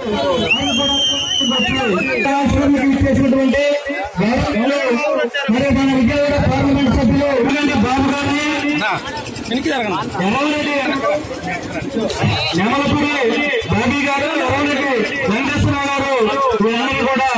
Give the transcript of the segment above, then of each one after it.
రాష్ట్రానికి ఇచ్చేసినటువంటి మరి మన విజయవాడ పార్లమెంట్ సభ్యులు ఉన్నటువంటి బాబు గారిని యమలరెడ్డి యమలపూడి బాబీ గారు యమలరెడ్డి వెంకటేశ్వర గారు వీళ్ళందరూ కూడా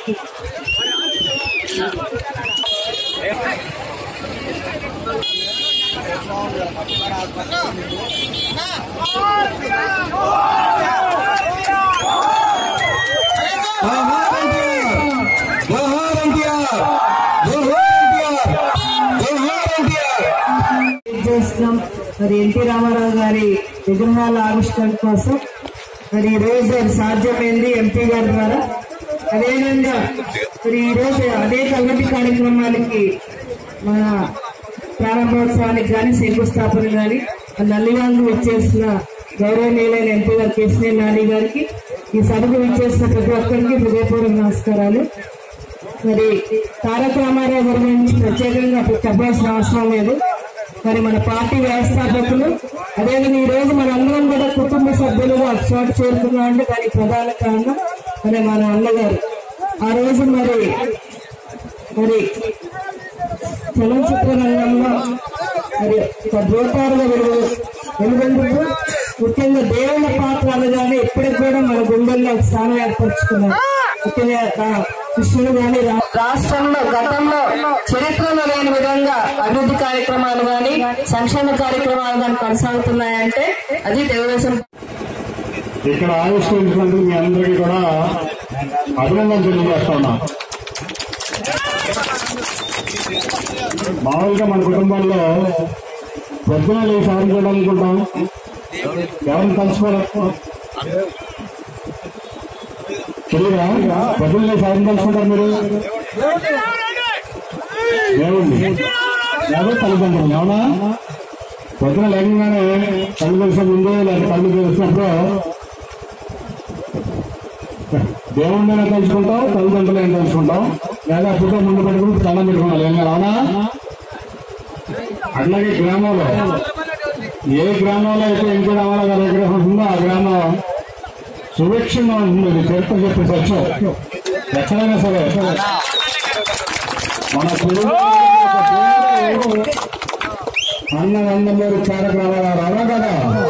జోహార్ ఎన్టీఆర్ జోహార్ ఎన్టీఆర్ జోహార్ ఎన్టీఆర్ జోహార్ ఎన్టీఆర్ చేస్తున్నాం మరి ఎన్టీ రామారావు గారి విగ్రహాల ఆవిష్కరణ కోసం మరి ఈ రోజు అది సాధ్యమైంది ఎంపీ గారి ద్వారా అదేవిధంగా మరి ఈ రోజు అనేక అభివృద్ధి కార్యక్రమాలకి మన ప్రారంభోత్సవానికి కానీ శంకుస్థాపన కానీ నల్లివాళ్ళు వచ్చేసిన గౌరవనీయులైన ఎంపీ గారు కేసీఆర్ నాని గారికి ఈ సభకు విచ్చేసిన ప్రతి ఒక్కరికి హృదయపూర్వక నమస్కారాలు మరి తారక రామారావు గారి గురించి ప్రత్యేకంగా చెప్పాల్సిన అవసరం లేదు మరి మన పార్టీ వ్యవస్థాపకులు అదేవిధంగా ఈ రోజు మనందరం కూడా కుటుంబ సభ్యులుగా ఒక చోట చేరుకున్నామంటే దానికి ప్రధాన కారణం మరి మన అన్నగారు ఆ రోజు మరి మరి చలనచిత్ర రంగంలో మరి ఒక ధ్రువతారుగా వెలుగు వెలుగొందుతూ ముఖ్యంగా దేవుళ్ళ పాత్ర అనగానే ఇప్పటికి కూడా మన గుండెల్లో ఒక స్థానం ఏర్పరచుకున్నారు ముఖ్యంగా రా- కృష్ణుడు గాని రా- రాష్ట్రంలో గతంలో చరిత్రలో లేని విధంగా అభివృద్ధి కార్యక్రమాలు గాని సంక్షేమ కార్యక్రమాలు గాని కొనసాగుతున్నాయంటే అది తెలుగుదేశం ఇక్కడ ఆవిష్కరించినందుకు మీ అందరికీ కూడా అభినందన తెలియజేస్తా ఉన్నాం మామూలుగా మన కుటుంబాల్లో పొద్దున లేచి ఎవరు చూడాలనుకుంటాం ఎవరిని కలుసుకోవాలి తెలియదా పొద్దున లేచి ఎవరిని కలుసుకుంటారు మీరు దేవుణ్ణి లేదా తల్లిదండ్రులు అవునా పొద్దున లేకుండానే కళ్ళు తెలిసే ముందు లేదా కళ్ళు తెలిసినప్పుడు దేవుణ్ణి తలుచుకుంటాం తల్లిదండ్రులు తలుచుకుంటాం లేదా ఫోటో ముందు పెట్టుకుని దండం పెట్టుకున్నాం ఏం కాదు, అవునా అట్లాగే గ్రామంలో ఏ గ్రామంలో అయితే ఎన్టీ రామారావు గారి విగ్రహం ఉంటుందో ఆ గ్రామం సుభిక్షంగా ఉంటుంది ఇది చరిత్ర చెప్పే సత్యం ఎక్కడైనా సరే మన తెలుగు అన్న నందమూరి తారక రామారావు అవునా కదా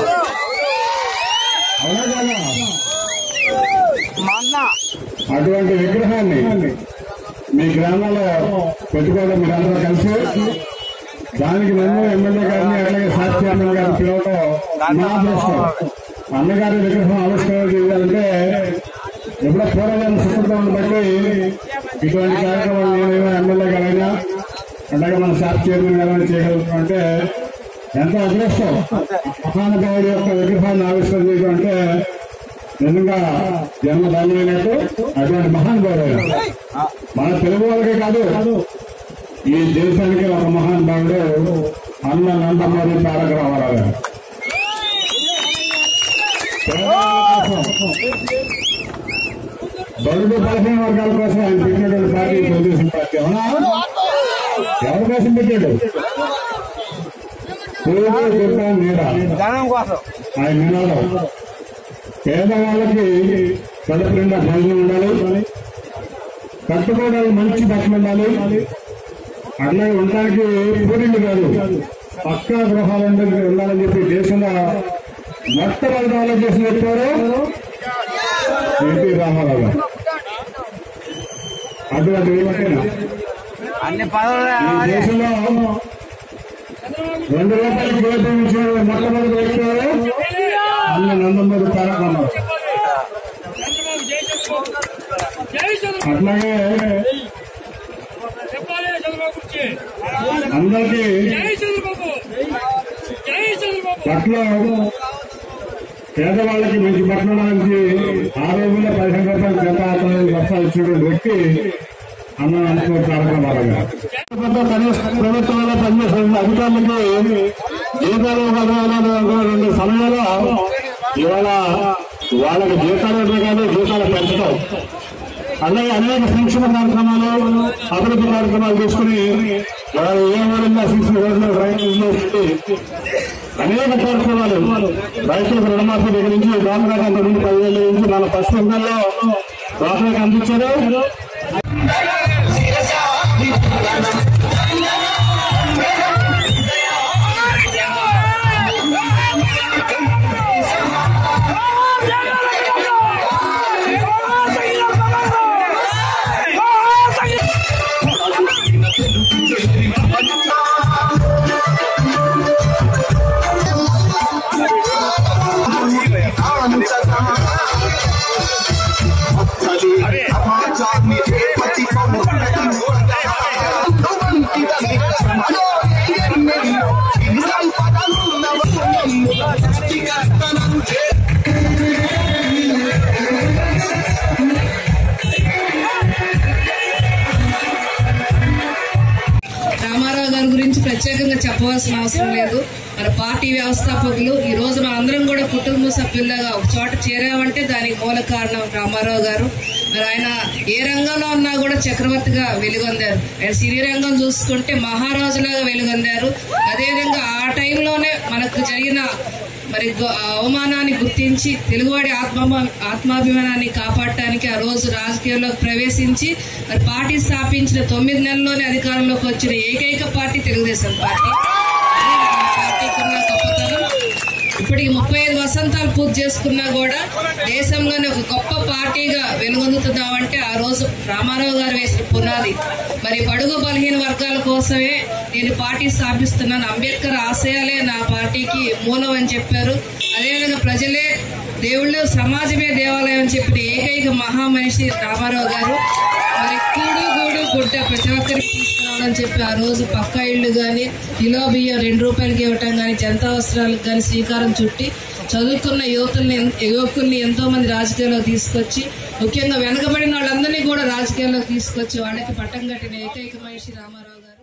అవునా కదా అటువంటి విగ్రహాన్ని మీ గ్రామంలో పెట్టుకోవడం మీరందరూ కలిసి దానికి నన్ను ఎమ్మెల్యే గారిని అలాగే సాక్షి అమ్మ గారిని పిలవడం నా అదృష్టం అన్నగారి విగ్రహం ఆవిష్కరణ చేయాలంటే ఎప్పుడో పూర్వం సుఖం బట్టి ఇటువంటి కార్యక్రమాలు నేనైనా ఎమ్మెల్యే గారైనా అలాగే మన సాక్షి చైర్మన్ గారైనా చేయగలుగుతాం అంటే ఎంతో అదృష్టం మహానుభావుడి యొక్క విగ్రహాన్ని ఆవిష్కరణ చేయడం అంటే నిజంగా జన్మ ధన్యమైనట్టు అటువంటి మహానుభావుడు మన తెలుగు వాళ్ళకే కాదు ఈ దేశానికి ఒక మహానుభావుడు అన్న నందమూరి తారక రామారావు గారు తెలంగాణ కోసం, బడుగు బలహీన వర్గాల కోసం ఆయన పెట్టినటువంటి పార్టీ తెలుగుదేశం పార్టీ అవునా ఎవరి కోసం పెట్టాడు తెలుగు గుడ్డ నీడ ఆయన నినాదం పేదవాళ్ళకి కడుపు నిండా భోజనం ఉండాలి కట్టుకోవడానికి మంచి బట్టలు ఉండాలి అట్లాగే ఉండడానికి పూరిళ్ళు కాదు పక్కా గృహాలు ఉండాలి- ఉండాలని చెప్పి దేశంలో మొట్టమొదటి ఆలోచన చెప్పారు ఎన్టీ రామారావు గారు అటువంటి వ్యక్తినా అన్ని పదవులు ఈ దేశంలో రెండు రూపాయలకు ప్రోత్సహించిన మొట్టమొదటి వ్యక్తి ఎవరు? అన్న నందమూరి తారక రామారావు అట్లాగే చెప్పాలి చంద్రబాబు గురించి అందరికీ జై చంద్రబాబు జై చంద్రబాబు బట్టలు పేదవాళ్ళకి మంచి బట్టలు నుంచి ఆ రోజుల్లో పదిహేను రూపాయలు గత పదిహేను వర్షాలు ఇచ్చినటువంటి వ్యక్తి అన్న నందమూరి తారక రామారావు గారు కనీస ప్రభుత్వంలో పనిచేసిన అధికారులకి జీతాలు రెండు సమయంలో ఇవాళ వాళ్ళకి జీతాలు ఇవ్వడం కాదు జీతాలు పెంచడం అలాగే అనేక సంక్షేమ కార్యక్రమాలు అభివృద్ధి కార్యక్రమాలు తీసుకుని వాళ్ళు ఏ ఊరిలో శిక్షణ ప్రయత్నం చేసి అనేక కార్యక్రమాలు రైతులకు రుణమాఫీ దగ్గర నుంచి డ్వాక్రాకి అంత ముందు పదివేల నుంచి మన పసుపు రంగంలో డ్వాక్రాకి అందించారు రామారావు గారి గురించి ప్రత్యేకంగా చెప్పవలసిన అవసరం లేదు మన పార్టీ వ్యవస్థాపకులు ఈ రోజు మనందరం కూడా కుటుంబ సభ్యుల్లాగా ఒక చోట చేరామంటే దానికి మూల కారణం రామారావు గారు మరి ఆయన ఏ రంగంలో ఉన్నా కూడా చక్రవర్తిగా వెలుగొందారు ఆయన సినీ రంగం చూసుకుంటే మహారాజులాగా వెలుగొందారు అదేవిధంగా ఆ టైంలోనే మనకు జరిగిన మరి గొ- ఆ అవమానాన్ని గుర్తించి తెలుగువాడి ఆత్మ ఆత్మాభిమానాన్ని కాపాడటానికి ఆ రోజు రాజకీయాల్లోకి ప్రవేశించి మరి పార్టీ స్థాపించిన తొమ్మిది నెలల్లోనే అధికారంలోకి వచ్చిన ఏకైక పార్టీ తెలుగుదేశం పార్టీ అది మన పార్టీకి ఉన్న గొప్పతనం ఇప్పటికి ముప్పై ఐదు వసంతాలు పూర్తి చేసుకున్నా కూడా దేశంలోనే ఒక గొప్ప పార్టీగా వెలుగొందుతున్నామంటే ఆ రోజు రామారావు గారు వేసిన పునాది మరి బడుగు బలహీన వర్గాల కోసమే నేను పార్టీ స్థాపిస్తున్నాను అంబేద్కర్ ఆశయాలే నా పార్టీకి మూలం అని చెప్పారు అదేవిధంగా ప్రజలే దేవుళ్ళు సమాజమే దేవాలయం అని చెప్పిన ఏకైక మహామనిషి రామారావు గారు మరి కూడు గూడు గుడ్డ ప్రతి ఒక్కరికి తీసుకురావాలని చెప్పి ఆ రోజు పక్కా ఇళ్ళు కానీ కిలో బియ్యం రెండు రూపాయలకి ఇవ్వటం కానీ జనతా అవసరాలకు కానీ శ్రీకారం చుట్టి చదువుకున్న యువతుల్ని యువకుల్ని ఎంతో మంది రాజకీయాల్లోకి తీసుకొచ్చి ముఖ్యంగా వెనకబడిన వాళ్ళందరినీ కూడా రాజకీయాల్లోకి తీసుకొచ్చి వాళ్ళకి పట్టం కట్టిన ఏకైక మనిషి రామారావు గారు